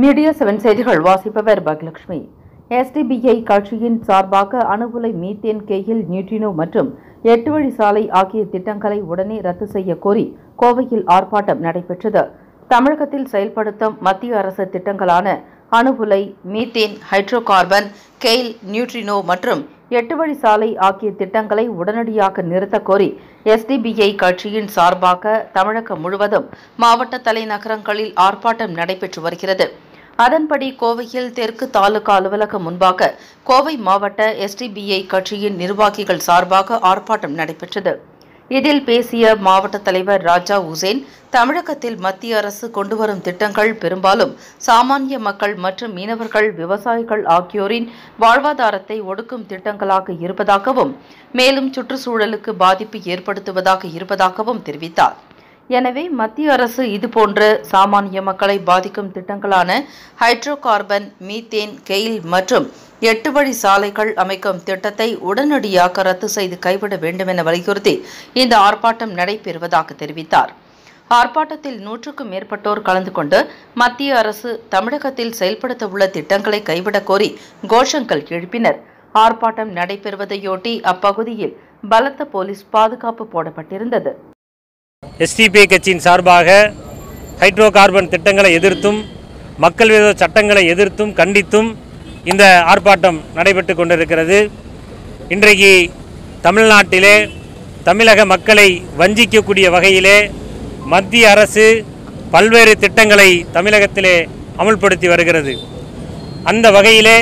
media seven செய்திகள் வாசிப்பவர் Bhagyalakshmi SDPI கட்சியின் சார்பாக அணுகுலை மீத்தேன் கேயில் நியூட்ரினோ மற்றும் எட்டு வழி சாலை ஆகிய திட்டங்களை உடனே ரத்து செய்ய கோரி கோவையில் ஆர்ப்பாட்டம் நடைபெற்றது தமிழகத்தில் செயல்படுத்தும் மத்திய அரசு திட்டங்களான அணுகுலை methane hydrocarbon GAIL neutrino மற்றும் எட்டு வழி சாலை ஆகிய திட்டங்களை உடனடியாக நிறுத்தக் கோரி எஸ்டிபிஐ கட்சியின் சார்பாக தமிழகம் முழுவதும் மாவட்ட தலைநகரங்களில் ஆர்ப்பாட்டம் நடைபெற்று வருகிறது அதன்படி கோவையில் தெற்கு தாலுகா அலுவலகம் முன்பாக கோவை மாவட்ட எஸ்டிபிஐ கட்சியின் நிர்வாகிகள் சார்பாக ஆர்ப்பாட்டம் நடைபெற்றது இதில் பேசிய மாவட்ட தலைவர் ராஜா உசேன் தமிழகத்தில் மத்திய அரசு கொண்டுவரும் திட்டங்கள் பெரும்பாலும் சாமானிய மக்கள் மற்றும் மீனவர்கள் விவசாயிகள் ஆகியோரின் வாழ்வாதாரத்தை ஒடுக்கும் திட்டங்களாக இருப்பதாகவும் மேலும் சுற்றுச்சூழலுக்கு பாதிப்பு ஏற்படுத்துவதாக இருப்பதாகவும் தெரிவித்தார் எனவே மத்திய அரசு இதுபோன்ற சாமானிய மக்களை பாதிக்கும் திட்டங்களான ஹைட்ரோ கார்பன் மீத்தேன் கெயில் மற்றும் எட்டு வழி சாலைகள் அமைக்கும் திட்டத்தை உடனடியாக ரத்து செய்து கைவிட வேண்டும் என வலியுறுத்தி இந்த ஆர்ப்பாட்டம் நடைபெறுவதாக தெரிவித்தார் ஆர்ப்பாட்டத்தில் நூற்றுக்கும் மேற்பட்டோர் கலந்து கொண்டு மத்திய அரசு தமிழகத்தில் செயல்படுத்த உள்ள திட்டங்களை கைவிடக் கோரி கோஷங்கள் எழுப்பினர் ஆர்ப்பாட்டம் நடைபெறுவதையொட்டி அப்பகுதியில் பலத்த போலீஸ் பாதுகாப்பு போடப்பட்டிருந்தது எஸ்டிபிஐ கட்சியின் சார்பாக ஹைட்ரோ கார்பன் திட்டங்களை எதிர்த்தும் மக்கள் விரோத சட்டங்களை எதிர்த்தும் கண்டித்தும் இந்த ஆர்ப்பாட்டம் நடைபெற்று கொண்டிருக்கிறது இன்றைக்கு தமிழ்நாட்டிலே தமிழக மக்களை வஞ்சிக்கக்கூடிய வகையிலே மத்திய அரசு பல்வேறு திட்டங்களை தமிழகத்திலே அமுல்படுத்தி வருகிறது அந்த வகையிலே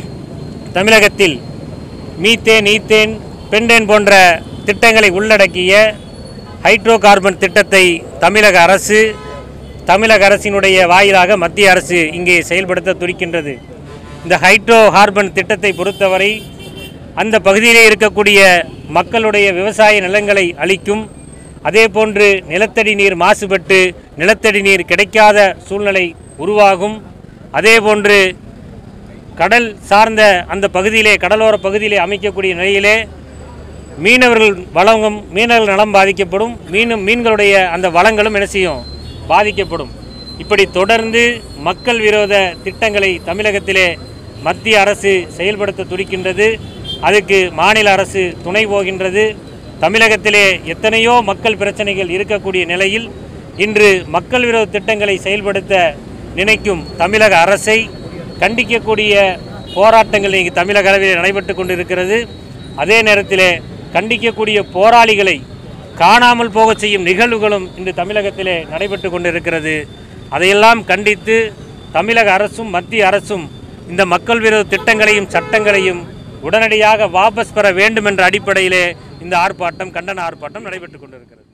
தமிழகத்தில் மீத்தேன் ஈத்தேன் பெண்டேன் போன்ற திட்டங்களை உள்ளடக்கிய ஹைட்ரோ கார்பன் திட்டத்தை தமிழக அரசு தமிழக அரசினுடைய வாயிலாக மத்திய அரசு இங்கே செயல்படுத்த துடிக்கின்றது இந்த ஹைட்ரோ கார்பன் திட்டத்தை பொறுத்தவரை அந்த பகுதியிலே இருக்கக்கூடிய மக்களுடைய விவசாய நிலங்களை அளிக்கும் அதேபோன்று நிலத்தடி நீர் மாசுபட்டு நிலத்தடி நீர் கிடைக்காத சூழ்நிலை உருவாகும் அதேபோன்று கடல் சார்ந்த அந்த பகுதியிலே கடலோர பகுதியிலே அமைக்கக்கூடிய நிலையிலே மீனவர்கள் வளங்கும் மீனவர்கள் நலம் பாதிக்கப்படும் மீனும் மீன்களுடைய அந்த வளங்களும் என்ன செய்யும் பாதிக்கப்படும் இப்படி தொடர்ந்து மக்கள் விரோத திட்டங்களை தமிழகத்திலே மத்திய அரசு செயல்படுத்த துடிக்கின்றது அதுக்கு மாநில அரசு துணை போகின்றது தமிழகத்திலே எத்தனையோ மக்கள் பிரச்சனைகள் இருக்கக்கூடிய நிலையில் இன்று மக்கள் விரோத திட்டங்களை செயல்படுத்த நினைக்கும் தமிழக அரசை கண்டிக்கக்கூடிய போராட்டங்கள் இங்கு தமிழக அளவில் நடைபெற்று கொண்டிருக்கிறது அதே நேரத்திலே கண்டிக்கக்கூடிய போராளிகளை காணாமல் போகச் செய்யும் நிகழ்வுகளும் இன்று தமிழகத்திலே நடைபெற்று கொண்டிருக்கிறது அதையெல்லாம் கண்டித்து தமிழக அரசும் மத்திய அரசும் இந்த மக்கள் விரோத திட்டங்களையும் சட்டங்களையும் உடனடியாக வாபஸ் பெற வேண்டும் என்ற அடிப்படையிலே இந்த ஆர்ப்பாட்டம் கண்டன ஆர்ப்பாட்டம் நடைபெற்று கொண்டிருக்கிறது